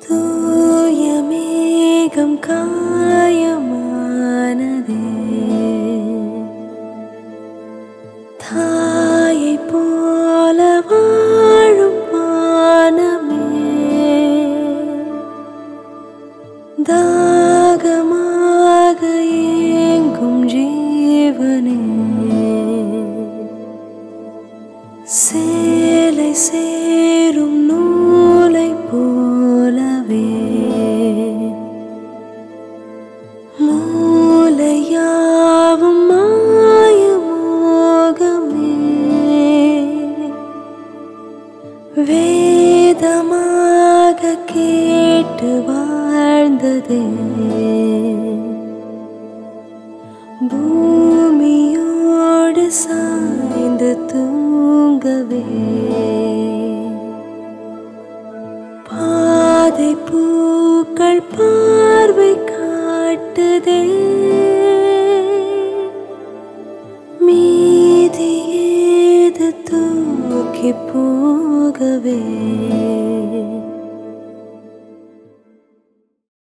தூய மேகம் காயமானதே தாயை போல வாழும் வானமே தாகமாக ஏங்கும் ஜீவனே சேலை சேரும் நூலை போலவே மூலையாவும் மாயமோகமே வேதமாக கேட்டு வாழ்ந்ததே பூமியோடு சாய்ந்து தூங்கவே பாதை பூக்கள் பார்வை காட்டுதே மீதி ஏது தூக்கி போகவே